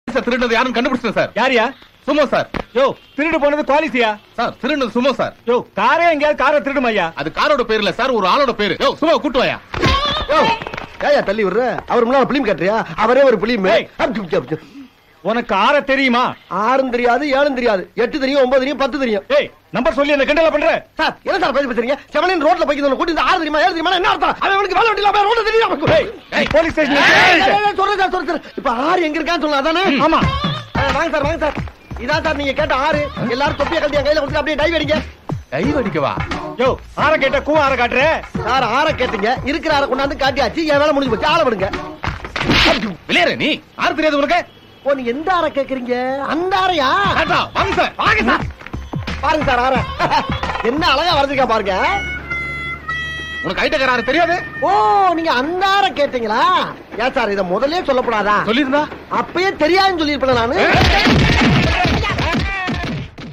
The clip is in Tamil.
சார் திருடுனது யாரும் கண்டுபிடிச்சேன் சார் யாரியா சும்மா சார் யோ திருடு போனது குவாலிசியா சார் திருடுனது சும்மா சார் யோ காரே எங்கேயாவது காரை திருடும் ஐயா அது காரோட பேர் இல்ல சார் ஒரு ஆளோட பேரு யோ சும்மா கூட்டு வாயா ஏயா தள்ளி விடுற அவர் முன்னால பிலிம் கட்டுறியா அவரே ஒரு பிலிம் ஏய். உனக்கு ஆற தெரியுமா ஆறும் தெரியாது ஏழும் தெரியாது எட்டு தெரியும் ஒன்பது தெரியும் பத்து தெரியும் ஏய் நம்பர் சொல்லி அந்த கிண்டல பண்ற சார் என்ன சார் பேசி பேசுறீங்க செவனின் ரோட்ல போய்க்கு கூட்டி இந்த ஆறு தெரியுமா ஏழு தெரியுமா என்ன அர்த்தம் அவன் அவனுக்கு வேலை வெட்டில ரோட்ல தெரியும் ஏய், நீ போலீஸ் ஏய், ஏய், ஸ்டேஷன் ஏய், சொல்றேன் சார் சொல்றேன் சார் இப்ப ஆறு எங்க இருக்கான்னு சொல்லலாம் அதானே ஆமா ஆ, வாங்க சார் வாங்க சார் இதான் சார் நீங்க கேட்ட ஆறு எல்லாரும் தொப்பியை கழட்டி என் கையில கொடுத்து அப்படியே டைவ் அடிங்க கை வடிக்கவா யோ ஆற கேட்ட கூ ஆற காட்டுற சார் ஆற கேட்டீங்க இருக்கிற ஆற கொண்டாந்து காட்டியாச்சு என் வேலை முடிஞ்சு போச்சு ஆள விடுங்க விளையாடு நீ யாரு தெரியாது உனக்கு ஓ நீ எந்த ஆற கேக்குறீங்க அந்த ஆறையா கேட்டா வாங்க சார் வாங்க சார் பாருங்க சார் ஆற என்ன அழகா வரைஞ்சிருக்கா பாருங்க உனக்கு ஐட்டக்கார தெரியாது ஓ நீங்க அந்த ஆற கேட்டீங்களா ஏன் சார் இத முதல்லயே சொல்லக்கூடாதா சொல்லிருந்தா அப்பயே தெரியாதுன்னு சொல்லியிருப்பேன் நானு ஏய்,